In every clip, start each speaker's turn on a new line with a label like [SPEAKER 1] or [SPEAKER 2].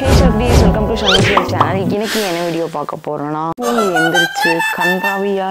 [SPEAKER 1] Welcome to சந்திச்சு channel இன்னைக்கு என்ன வீடியோ பார்க்க போறோம்னா தூங்கி எந்திரிச்சு கன்றாவியா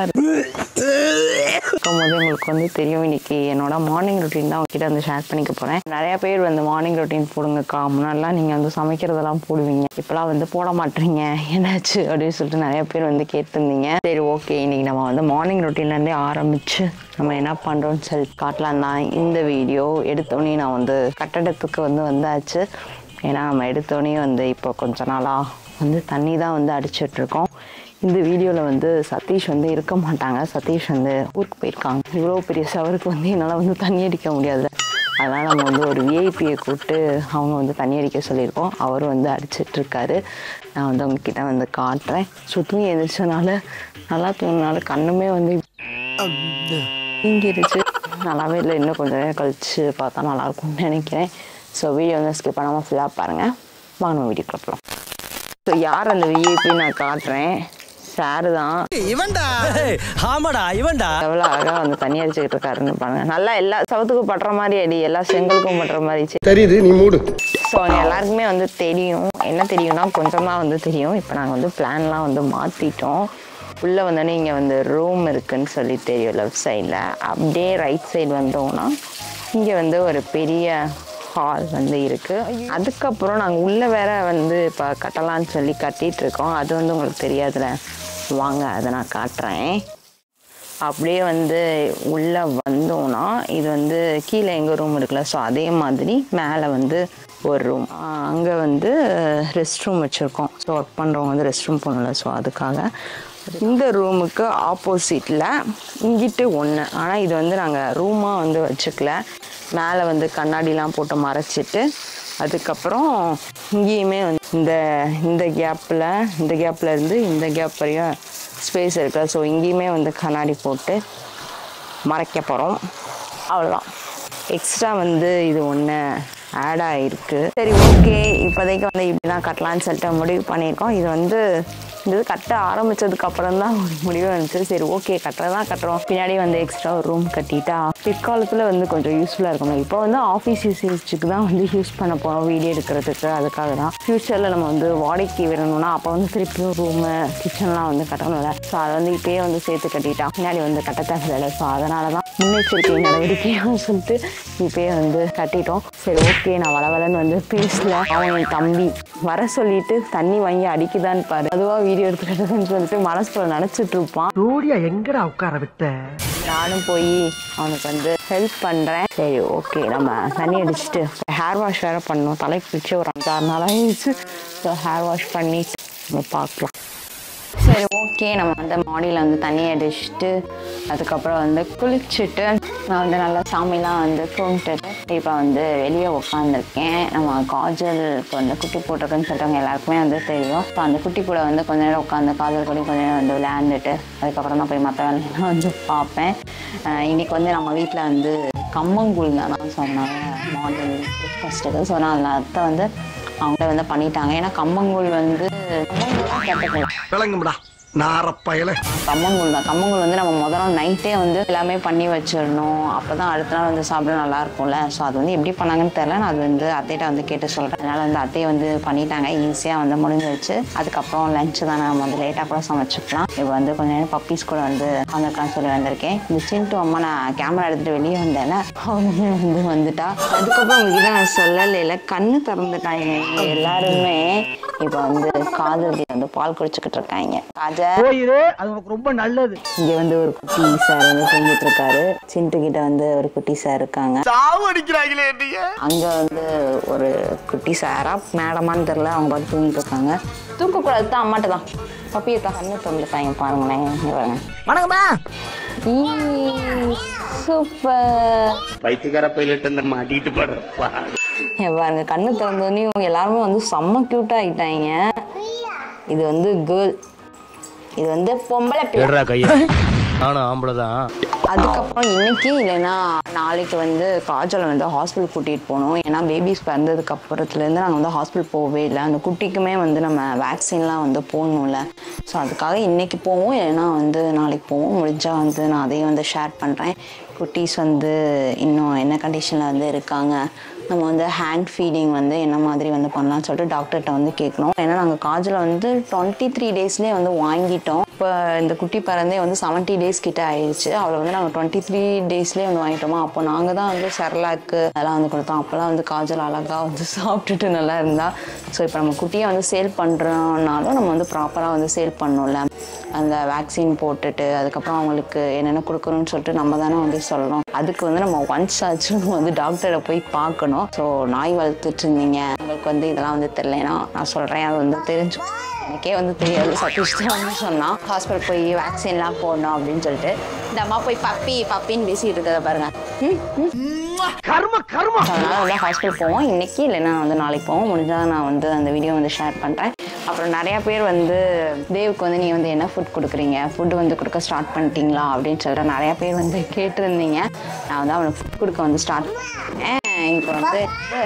[SPEAKER 1] இருக்கும் போது உங்களுக்கு வந்து தெரியும் இன்னைக்கு என்னோட மார்னிங் ரொட்டீன் தான் உங்ககிட்ட வந்து ஷேர் பண்ணிக்க போறேன் நிறைய பேர் வந்து மார்னிங் ரொட்டீன் போடுங்கக்கா முன்னாடிலாம் நீங்க வந்து சமைக்கிறதெல்லாம் போடுவீங்க இப்பெல்லாம் வந்து போட மாட்டீங்க என்னாச்சு அப்படின்னு சொல்லிட்டு நிறைய பேர் வந்து கேட்டிருந்தீங்க சரி ஓகே இன்னைக்கு நம்ம வந்து மார்னிங் ரொட்டீன்ல இருந்தே ஆரம்பிச்சு நம்ம என்ன பண்றோம்னு சொல்லி காட்டலாம் தான் இந்த வீடியோ எடுத்தோடனே நான் வந்து கட்டடத்துக்கு வந்து வந்தாச்சு ஏன்னா நம்ம எடுத்தோடனே வந்து இப்போ கொஞ்ச நாளாக வந்து தண்ணி தான் வந்து அடிச்சிட்டு இருக்கோம் இந்த வீடியோவில் வந்து சதீஷ் வந்து இருக்க மாட்டாங்க சதீஷ் வந்து ஊருக்கு போயிருக்காங்க இவ்வளோ பெரிய சவருக்கு வந்து என்னால் வந்து தண்ணி அடிக்க முடியாது அதனால் நம்ம வந்து ஒரு விஐபியை கூப்பிட்டு அவங்க வந்து தண்ணி அடிக்க சொல்லியிருக்கோம் அவர் வந்து அடிச்சிட்டு இருக்காரு நான் வந்து உங்ககிட்ட வந்து காட்டுறேன் ஸோ தூங்கி எழுந்திரிச்சனால நல்லா தூங்கினால கண்ணுமே வந்து தூங்கிருச்சு நல்லாவே இல்லை இன்னும் கொஞ்சம் நேரம் கழிச்சு பார்த்தா நல்லா இருக்கும்னு நினைக்கிறேன் ஸோ வீடியோ வந்து ஸ்கிப் பண்ணாமல் ஃபுல்லாக பாருங்கள் வாங்க நம்ம வீடியோ போகலாம் ஸோ யார் அந்த விஐபி நான் காட்டுறேன் சாரு தான்
[SPEAKER 2] இவன்டா ஆமாடா இவன்டா
[SPEAKER 1] எவ்வளோ அழகாக வந்து தண்ணி அடிச்சுக்கிட்டு இருக்காருன்னு பாருங்க நல்லா எல்லா சவுத்துக்கும் பட்டுற மாதிரி அடி எல்லா செங்கலுக்கும் பட்டுற மாதிரி
[SPEAKER 3] தெரியுது நீ மூடு
[SPEAKER 1] ஸோ எல்லாருக்குமே வந்து தெரியும் என்ன தெரியும்னா கொஞ்சம் தான் வந்து தெரியும் இப்போ நாங்கள் வந்து பிளான்லாம் வந்து மாற்றிட்டோம் உள்ளே வந்தோடனே இங்கே வந்து ரூம் இருக்குன்னு சொல்லி தெரியும் லெஃப்ட் சைடில் அப்படியே ரைட் சைடு வந்தோம்னா இங்கே வந்து ஒரு பெரிய ஹால் வந்து இருக்குது அதுக்கப்புறம் நாங்கள் உள்ளே வேற வந்து இப்போ கட்டலான்னு சொல்லி கட்டிட்டு இருக்கோம் அது வந்து உங்களுக்கு தெரியாதுல வாங்க அதை நான் காட்டுறேன் அப்படியே வந்து உள்ளே வந்தோம்னா இது வந்து கீழே எங்கள் ரூம் இருக்குல்ல ஸோ அதே மாதிரி மேலே வந்து ஒரு ரூம் அங்கே வந்து ரெஸ்ட் ரூம் வச்சுருக்கோம் ஸோ ஒர்க் பண்ணுறவங்க வந்து ரெஸ்ட் ரூம் போகணும்ல ஸோ அதுக்காக இந்த ரூமுக்கு ஆப்போசிட்டில் இங்கிட்டு ஒன்று ஆனால் இது வந்து நாங்கள் ரூமாக வந்து வச்சுக்கல மேலே வந்து கண்ணாடிலாம் போட்டு மறைச்சிட்டு அதுக்கப்புறம் இங்கேயுமே வந்து இந்த இந்த கேப்பில் இந்த கேப்பில் இருந்து இந்த கேப் வரையும் ஸ்பேஸ் இருக்கு ஸோ இங்கேயுமே வந்து கண்ணாடி போட்டு மறைக்க போகிறோம் அவ்வளோதான் எக்ஸ்ட்ரா வந்து இது ஒன்று ஆட் ஆகிருக்கு சரி ஓகே இப்போதைக்கு வந்து இப்படி தான் கட்டலான்னு சொல்லிட்டு முடிவு பண்ணியிருக்கோம் இது வந்து இது கட்ட ஆரம்பிச்சதுக்கு அப்புறம் தான் ஒரு முடிவு வந்துச்சு சரி ஓகே கட்டுறதான் கட்டுறோம் பின்னாடி வந்து எக்ஸ்ட்ரா ஒரு ரூம் கட்டிட்டா பிற்காலத்தில் வந்து கொஞ்சம் யூஸ்ஃபுல்லாக இருக்கும் இப்போ வந்து ஆஃபீஸ் யூசேஜுக்கு தான் வந்து யூஸ் பண்ண போகிறோம் வீடியோ எடுக்கிறதுக்கு அதுக்காக தான் ஃப்யூச்சரில் நம்ம வந்து வாடகைக்கு விடணும்னா அப்போ வந்து திருப்பியும் ரூமு கிச்சன்லாம் வந்து கட்டணும்ல ஸோ அதை வந்து இப்பயே வந்து சேர்த்து கட்டிட்டா பின்னாடி வந்து கட்ட தேவையில்லை ஸோ அதனால தான் முன்னெச்சரிக்கை நடவடிக்கையாக சொல்லிட்டு இப்பயே வந்து கட்டிட்டோம் சரி ஓகே நான் வளவலன்னு வந்து பேசல அவன் என் தம்பி வர சொல்லிட்டு தண்ணி வாங்கி அடிக்குதான்னு பாரு அதுவா வீடியோ எடுத்துக்கிட்டதுன்னு சொல்லிட்டு மனசுக்குள்ள நினச்சிட்டு இருப்பான்
[SPEAKER 2] ஜோடியா எங்கடா உட்கார விட்ட
[SPEAKER 1] நானும் போய் அவனுக்கு வந்து ஹெல்ப் பண்ணுறேன் சரி ஓகே நம்ம தண்ணி அடிச்சுட்டு ஹேர் வாஷ் வேறு பண்ணணும் தலைக்கு பிடிச்சி ஒரு அஞ்சாறு நாள் ஆயிடுச்சு ஸோ ஹேர் வாஷ் பண்ணி நம்ம பார்க்கலாம் சரி ஓகே நம்ம வந்து மாடியில் வந்து தண்ணி அடிச்சுட்டு அதுக்கப்புறம் வந்து குளிச்சுட்டு நான் வந்து நல்லா சாமிலாம் வந்து கும்பிட்டுட்டு இப்போ வந்து வெளியே உட்காந்துருக்கேன் நம்ம காஜலுக்கு வந்து குட்டி போட்டிருக்குன்னு சொல்லிட்டவங்க எல்லாருக்குமே வந்து தெரியும் ஸோ அந்த குட்டி கூட வந்து கொஞ்ச நேரம் உட்காந்து காஜல் கூட கொஞ்ச நேரம் வந்து விளையாண்டுட்டு அதுக்கப்புறம் தான் போய் மற்ற வேலையெல்லாம் வந்து பார்ப்பேன் அஹ் இன்னைக்கு வந்து நம்ம வீட்டில் வந்து கம்மங்கூழ் தான் நான் சொன்னாங்க மார்னிங் ஃபஸ்ட்டுக்கு ஸோ நான் அதில் அத்தை வந்து அவங்கள வந்து பண்ணிட்டாங்க ஏன்னா கம்மங்கூழ் வந்து கம்மங்கூழ்லாம் கற்றுக்கலாம்
[SPEAKER 3] விளங்கும்டா நாரப்பயல
[SPEAKER 1] கம்மங்கூழ் தான் கம்மங்கூழ் வந்து நம்ம முதல்ல நைட்டே வந்து எல்லாமே பண்ணி வச்சிடணும் அப்போ தான் அடுத்த நாள் வந்து சாப்பிட நல்லா இருக்கும்ல ஸோ அது வந்து எப்படி பண்ணாங்கன்னு தெரில நான் அது வந்து அத்தைகிட்ட வந்து கேட்டு சொல்கிறேன் அதனால் வந்து அத்தையை வந்து பண்ணிட்டாங்க ஈஸியாக வந்து முடிஞ்சிருச்சு அதுக்கப்புறம் லஞ்சு தான் நம்ம வந்து லேட்டாக கூட சமைச்சிக்கலாம் இப்போ வந்து கொஞ்ச நேரம் பப்பீஸ் கூட வந்து உட்காந்துருக்கான்னு சொல்லி வந்திருக்கேன் இந்த சின்ட்டு அம்மா நான் கேமரா எடுத்துகிட்டு வெளியே வந்தேன்ல அவங்க வந்து வந்துட்டா அதுக்கப்புறம் உங்ககிட்ட நான் சொல்லலைல கண்ணு திறந்துட்டாங்க இங்க எல்லாருமே இப்போ வந்து காதல் வந்து பால் குடிச்சுக்கிட்டு இருக்காங்க காஜல்
[SPEAKER 2] போயிரு அது உனக்கு ரொம்ப நல்லது
[SPEAKER 1] இங்க வந்து ஒரு குட்டி சார் வந்து தூங்கிட்டு இருக்காரு சிண்டு கிட்ட வந்து ஒரு குட்டி சார் இருக்காங்க
[SPEAKER 3] சாவு அடிக்கிறாங்களே நீங்க
[SPEAKER 1] அங்க வந்து ஒரு குட்டி சாரா மேடமான்னு தெரியல அவங்க பார்த்து தூங்கிட்டு இருக்காங்க தூக்கக்கூடாது தான் அம்மாட்ட தான் பப்பியை தான் கண்ணு திறந்துட்டாங்க பாருங்களேன் இங்க பாருங்க
[SPEAKER 2] வணக்கம்மா
[SPEAKER 1] சூப்பர்
[SPEAKER 3] பைத்தியக்கார பைலட் அந்த மாட்டிட்டு படுறப்பா
[SPEAKER 1] பாருங்க கண்ணு திறந்தோடனே எல்லாருமே வந்து செம்ம க்யூட் ஆகிட்டாங்க இது வந்து கேர்ள் இது வந்து பொம்பளை பிள்ளை
[SPEAKER 4] கையா நானும் ஆம்பளை தான்
[SPEAKER 1] அதுக்கப்புறம் இன்னைக்கு இல்லைன்னா நாளைக்கு வந்து காஜலை வந்து ஹாஸ்பிட்டல் கூட்டிகிட்டு போகணும் ஏன்னா பேபிஸ் பிறந்ததுக்கு அப்புறத்துலேருந்து நாங்கள் வந்து ஹாஸ்பிட்டல் போகவே இல்லை அந்த குட்டிக்குமே வந்து நம்ம வேக்சின்லாம் வந்து போடணும்ல ஸோ அதுக்காக இன்னைக்கு போவோம் இல்லைன்னா வந்து நாளைக்கு போவோம் முடிஞ்சால் வந்து நான் அதையும் வந்து ஷேர் பண்ணுறேன் குட்டீஸ் வந்து இன்னும் என்ன கண்டிஷனில் வந்து இருக்காங்க நம்ம வந்து ஹேண்ட் ஃபீடிங் வந்து என்ன மாதிரி வந்து பண்ணலாம்னு சொல்லிட்டு டாக்டர்கிட்ட வந்து கேட்கணும் ஏன்னா நாங்கள் காஜலை வந்து டுவெண்ட்டி த்ரீ டேஸ்லேயே வந்து வாங்கிட்டோம் இப்போ இந்த குட்டி பறந்தே வந்து செவன்ட்டி டேஸ் கிட்ட ஆயிடுச்சு அவளை வந்து நாங்கள் டுவெண்ட்டி த்ரீ டேஸ்லேயே வந்து வாங்கிட்டோமா அப்போ நாங்கள் தான் வந்து செர்லாக்கு அதெல்லாம் வந்து கொடுத்தோம் அப்போல்லாம் வந்து காஜல் அழகாக வந்து சாப்பிட்டுட்டு நல்லா இருந்தா ஸோ இப்போ நம்ம குட்டியை வந்து சேல் பண்ணுறோன்னாலும் நம்ம வந்து ப்ராப்பராக வந்து சேல் பண்ணணும்ல அந்த வேக்சின் போட்டுட்டு அதுக்கப்புறம் அவங்களுக்கு என்னென்ன கொடுக்கணும்னு சொல்லிட்டு நம்ம தானே வந்து சொல்லணும் அதுக்கு வந்து நம்ம ஒன்ஸ் ஆச்சு நம்ம வந்து டாக்டரை போய் பார்க்கணும் ஸோ நாய் வளர்த்துட்டு இருந்தீங்க உங்களுக்கு வந்து இதெல்லாம் வந்து தெரியலனா நான் சொல்கிறேன் அது வந்து தெரிஞ்சு எனக்கே வந்து தெரியாது சதீஷ் தான் வந்து சொன்னான் ஹாஸ்பிட்டல் போய் வேக்சின்லாம் போடணும் அப்படின்னு சொல்லிட்டு இந்த அம்மா போய் பப்பி பப்பின்னு பேசிட்டு இருக்கிறத பாருங்க ம், ம்.
[SPEAKER 3] கர்ம கர்ம
[SPEAKER 1] அதனால வந்து ஹாஸ்பிட்டல் போவோம் இன்னைக்கு இல்லைன்னா வந்து நாளைக்கு போவோம் முடிஞ்சால் நான் வந்து அந்த வீடியோ வந்து ஷேர் பண்ணுறேன் அப்புறம் நிறையா பேர் வந்து தேவுக்கு வந்து நீ வந்து என்ன ஃபுட் கொடுக்குறீங்க ஃபுட் வந்து கொடுக்க ஸ்டார்ட் பண்ணிட்டீங்களா அப்படின்னு சொல்லிட்டு நிறையா பேர் வந்து கேட்டிருந்தீங்க நான் வந்து அவனுக்கு ஃபுட் கொடுக்க வந்து ஸ்டார்ட் பண்ணேன் இப்போ வந்து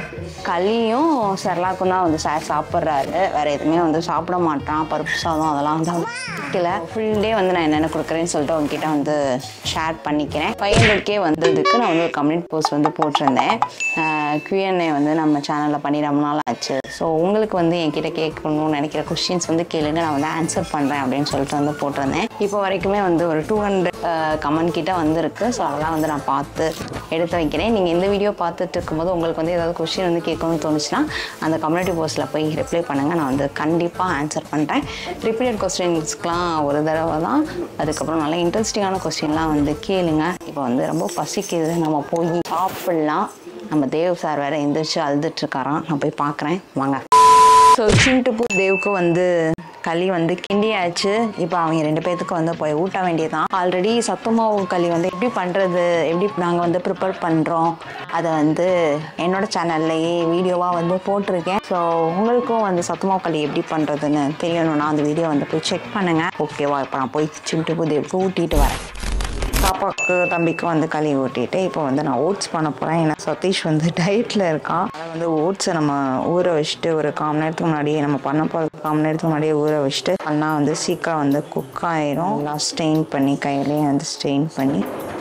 [SPEAKER 1] களியும் செர்லாக்கும் தான் வந்து சார் சாப்பிட்றாரு வேறு எதுவுமே வந்து சாப்பிட மாட்டான் பருப்பு சாதம் அதெல்லாம் வந்து அவனுக்கு பிடிக்கல ஃபுல் டே வந்து நான் என்னென்ன கொடுக்குறேன்னு சொல்லிட்டு உங்ககிட்ட வந்து ஷேர் பண்ணிக்கிறேன் ஃபைவ் ஹண்ட்ரட்கே வந்ததுக்கு நான் வந்து ஒரு கம்யூனிட்டி போஸ்ட் வந்து போட்டிருந்தேன் கியூஎன்ஏ வந்து நம்ம சேனலில் பண்ணி ரொம்ப நாள் ஆச்சு ஸோ உங்களுக்கு வந்து என்கிட்ட கேட்கணும்னு நினைக்கிற கொஸ்டின்ஸ் வந்து கேளுங்க நான் வந்து ஆன்சர் பண்ணுறேன் அப்படின்னு சொல்லிட்டு வந்து போட்டிருந்தேன் இப்போ வரைக்குமே வந்து ஒரு டூ ஹண்ட்ரட் கமெண்ட் கிட்ட வந்திருக்கு ஸோ அதெல்லாம் வந்து நான் பார்த்து எடுத்து வைக்கிறேன் நீங்கள் இந்த வீடியோ பார்த்துட்டு இருக்கும்போது உங்களுக்கு வந்து ஏதாவது கொஸ்டின் வந்து கேட்கணும்னு தோணுச்சுன்னா அந்த கம்யூனிட்டி போஸ்ட்டில் போய் ரிப்ளை பண்ணுங்கள் நான் வந்து கண்டிப்பாக ஆன்சர் பண்ணுறேன் ரிப்பீட்டட் கொஸ்டின்ஸ்க்கெலாம் ஒரு தடவை தான் அதுக்கப்புறம் நல்லா இன்ட்ரெஸ்டிங்கான கொஸ்டின்லாம் வந்து கேளுங்க இப்போ வந்து ரொம்ப பசிக்குது நம்ம போய் சாப்பிட்லாம் நம்ம தேவ் சார் வேறு எந்திரிச்சு அழுதுட்ருக்காராம் நான் போய் பார்க்குறேன் வாங்க ஸோ சின்ட்டுப்பு தேவுக்கு வந்து களி வந்து கிண்டியாச்சு இப்போ அவங்க ரெண்டு பேர்த்துக்கு வந்து போய் ஊட்ட வேண்டியதான் ஆல்ரெடி சத்துமாவு களி வந்து எப்படி பண்ணுறது எப்படி நாங்கள் வந்து ப்ரிப்பேர் பண்ணுறோம் அதை வந்து என்னோட சேனல்லையே வீடியோவாக வந்து போட்டிருக்கேன் ஸோ உங்களுக்கும் வந்து சத்துமாவு களி எப்படி பண்ணுறதுன்னு தெரியணும்னா அந்த வீடியோ வந்து போய் செக் பண்ணுங்கள் ஓகேவா இப்போ நான் போய் சின்ட்டுப்பு தேவுக்கு ஊட்டிட்டு வரேன் பாப்பாவுக்கு தம்பிக்கும் வந்து களி ஊட்டிட்டு இப்போ வந்து நான் ஓட்ஸ் பண்ண போகிறேன் ஏன்னா சதீஷ் வந்து டயட்டில் இருக்கான் அதனால் வந்து ஓட்ஸை நம்ம ஊற வச்சுட்டு ஒரு கால் மணி நேரத்துக்கு முன்னாடியே நம்ம பண்ண போகிற கால் மணி நேரத்துக்கு முன்னாடியே ஊற வச்சுட்டு பண்ணால் வந்து சீக்கிரம் வந்து குக் ஆயிரும் நல்லா ஸ்ட்ரெயின் பண்ணி கையிலேயே வந்து ஸ்ட்ரெயின் பண்ணி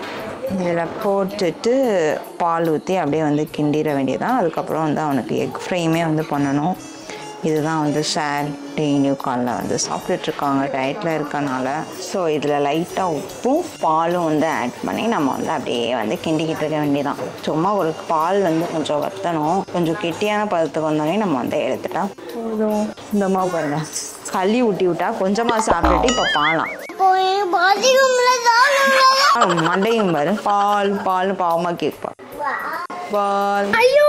[SPEAKER 1] இதில் போட்டுட்டு பால் ஊற்றி அப்படியே வந்து கிண்டிட வேண்டியதான் அதுக்கப்புறம் வந்து அவனுக்கு எக் ஃப்ரையுமே வந்து பண்ணணும் இதுதான் வந்து சார் டெய்லியும் காலைல வந்து சாப்பிட்டுட்ருக்காங்க டயட்டில் இருக்கனால ஸோ இதில் லைட்டாக உப்பும் பாலும் வந்து ஆட் பண்ணி நம்ம வந்து அப்படியே வந்து கிண்டிக்கிட்டு இருக்க வேண்டியதான் சும்மா ஒரு பால் வந்து கொஞ்சம் வத்தணும் கொஞ்சம் கெட்டியான பதத்துக்கு வந்தோடனே நம்ம வந்து எடுத்துட்டா போதும் இந்த மாதிரி பாருங்க களி ஊட்டி விட்டா கொஞ்சமாக சாப்பிட்டுட்டு இப்போ பாலாம் ஆ, மண்டையும் பாரு பால் பால் பாவமாக கேட்பா பால்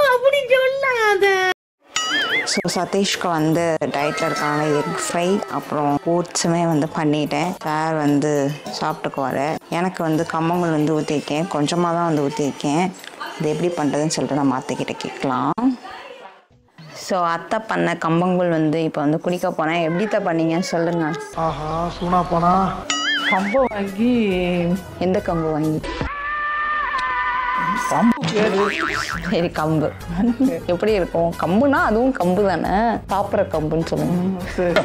[SPEAKER 1] ஸோ சதீஷ்க்கு வந்து டயட்டில் இருக்காங்க எக் ஃப்ரை அப்புறம் ஓட்ஸுமே வந்து பண்ணிட்டேன் சார் வந்து சாப்பிட்டுக்குவாரு எனக்கு வந்து கம்மங்கூழ் வந்து ஊற்றிருக்கேன் கொஞ்சமாக தான் வந்து ஊற்றிருக்கேன் இது எப்படி பண்ணுறதுன்னு சொல்லிட்டு நம்ம அத்தைக்கிட்ட கேட்கலாம் ஸோ அத்தை பண்ண கம்பங்கூழ் வந்து இப்போ வந்து குடிக்க போனேன் எப்படித்த பண்ணீங்க சொல்லுங்கள்
[SPEAKER 2] ஆஹா சூனா போனா
[SPEAKER 5] கம்பம் வாங்கி
[SPEAKER 1] எந்த கம்பு வாங்கி
[SPEAKER 5] கம்பு பேரு
[SPEAKER 1] சரி கம்பு எப்படி இருக்கும் கம்புனா அதுவும் கம்பு தானே சாப்பிட்ற கம்புன்னு சொல்லுங்க
[SPEAKER 5] சரி.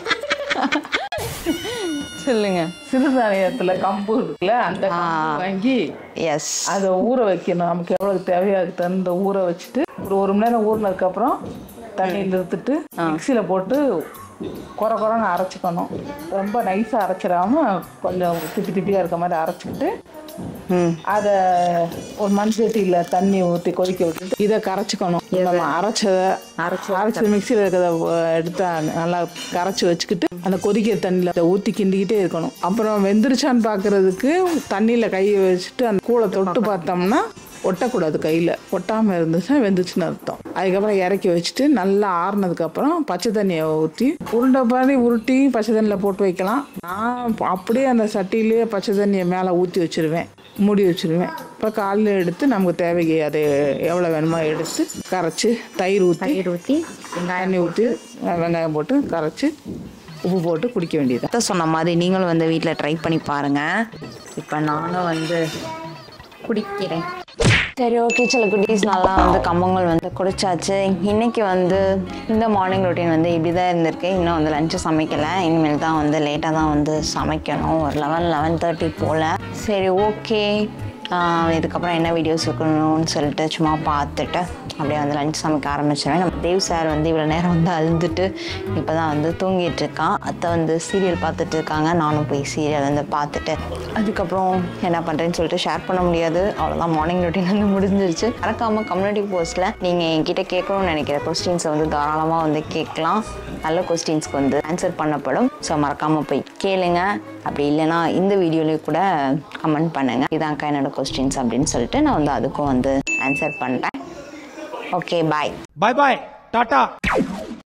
[SPEAKER 1] சொல்லுங்க
[SPEAKER 5] சிறுதானியத்துல கம்பு இருக்குல்ல அந்த கம்பு வாங்கி
[SPEAKER 1] எஸ்
[SPEAKER 5] அதை ஊற வைக்கணும் நமக்கு எவ்வளவு தேவையா தகுந்த ஊற வச்சுட்டு ஒரு ஒரு மணி நேரம் ஊறினதுக்கு அப்புறம் தண்ணியில் எடுத்துட்டு மிக்சியில் போட்டு குறை குறைன்னு அரைச்சிக்கணும் ரொம்ப நைஸாக அரைச்சிடாம கொஞ்சம் திப்பி திப்பியாக இருக்க மாதிரி அரைச்சிக்கிட்டு
[SPEAKER 1] ம்
[SPEAKER 5] அதை ஒரு மண் சட்டியில் தண்ணி ஊற்றி கொதிக்க விட்டுட்டு இதை கரைச்சிக்கணும் நம்ம அரைச்சதை அரைச்சி அரைச்சி மிக்சியில் இருக்கிறத அஹ், எடுத்து நல்லா கரைச்சி வச்சுக்கிட்டு அந்த கொதிக்கிற தண்ணியில் ஊற்றி கிண்டிக்கிட்டே இருக்கணும் அப்புறம் வெந்துருச்சான்னு பார்க்கறதுக்கு தண்ணியில் கையை வச்சுட்டு அந்த கூளை தொட்டு பார்த்தோம்னா ஒட்டக்கூடாது கையில் ஒட்டாமல் இருந்துச்சுன்னா வெந்துச்சுன்னு அர்த்தம் அதுக்கப்புறம் இறக்கி வச்சுட்டு நல்லா ஆறுனதுக்கப்புறம் பச்சை தண்ணியை ஊற்றி உருண்டை பாதி உருட்டி பச்சை தண்ணியில் போட்டு வைக்கலாம் நான் அப்படியே அந்த சட்டியிலேயே பச்சை தண்ணியை மேலே ஊற்றி வச்சிருவேன் மூடி வச்சிருவேன் அப்புறம் காலையில் எடுத்து நமக்கு தேவைக்கு அதை எவ்வளோ வேணுமோ எடுத்து கரைச்சி தயிர் ஊற்றி
[SPEAKER 1] தயிர் ஊற்றி
[SPEAKER 5] தண்ணி ஊற்றி வெங்காயம் போட்டு கரைச்சி உப்பு போட்டு குடிக்க வேண்டியது
[SPEAKER 1] அத்தை சொன்ன மாதிரி நீங்களும் வந்து வீட்டில் ட்ரை பண்ணி பாருங்கள் இப்போ நானும் வந்து குடிக்கிறேன் சரி ஓகே சில குட்டீஸ் நல்லா வந்து கம்பங்கள் வந்து குடிச்சாச்சு இன்னைக்கு வந்து இந்த மார்னிங் ரொட்டீன் வந்து இப்படி தான் இருந்திருக்கு இன்னும் வந்து லஞ்சு சமைக்கலை இனிமேல் தான் வந்து லேட்டாக தான் வந்து சமைக்கணும் ஒரு லெவன் லெவன் தேர்ட்டி போல் சரி ஓகே ஆஹ் இதுக்கப்புறம் என்ன வீடியோஸ் இருக்கணும்னு சொல்லிட்டு சும்மா பார்த்துட்டு அப்படியே வந்து லஞ்ச் சமைக்க ஆரம்பிச்சிடுவேன் நம்ம தேவ் சார் வந்து இவ்வளோ நேரம் வந்து அழுதுட்டு இப்போ தான் வந்து தூங்கிட்டு இருக்கான் அத்தை வந்து சீரியல் பார்த்துட்டு இருக்காங்க நானும் போய் சீரியல் வந்து பார்த்துட்டு அதுக்கப்புறம் என்ன பண்ணுறேன்னு சொல்லிட்டு ஷேர் பண்ண முடியாது அவ்வளோதான் மார்னிங் ரொட்டீன் வந்து முடிஞ்சிருச்சு மறக்காமல் கம்யூனிட்டி போஸ்ட்டில் நீங்கள் என்கிட்ட கேட்கணும்னு நினைக்கிற கொஸ்டின்ஸை வந்து தாராளமாக வந்து கேட்கலாம் நல்ல கொஸ்டின்ஸ்க்கு வந்து ஆன்சர் பண்ணப்படும் ஸோ மறக்காமல் போய் கேளுங்க அப்படி இல்லைன்னா இந்த வீடியோலேயே கூட கமெண்ட் பண்ணுங்கள் இதான்க்கா என்னோட கொஸ்டின்ஸ் அப்படின்னு சொல்லிட்டு நான் வந்து அதுக்கும் வந்து ஆன்சர் பண்ணுறேன் ஓகே பாய்
[SPEAKER 2] பாய் பாய் டாடா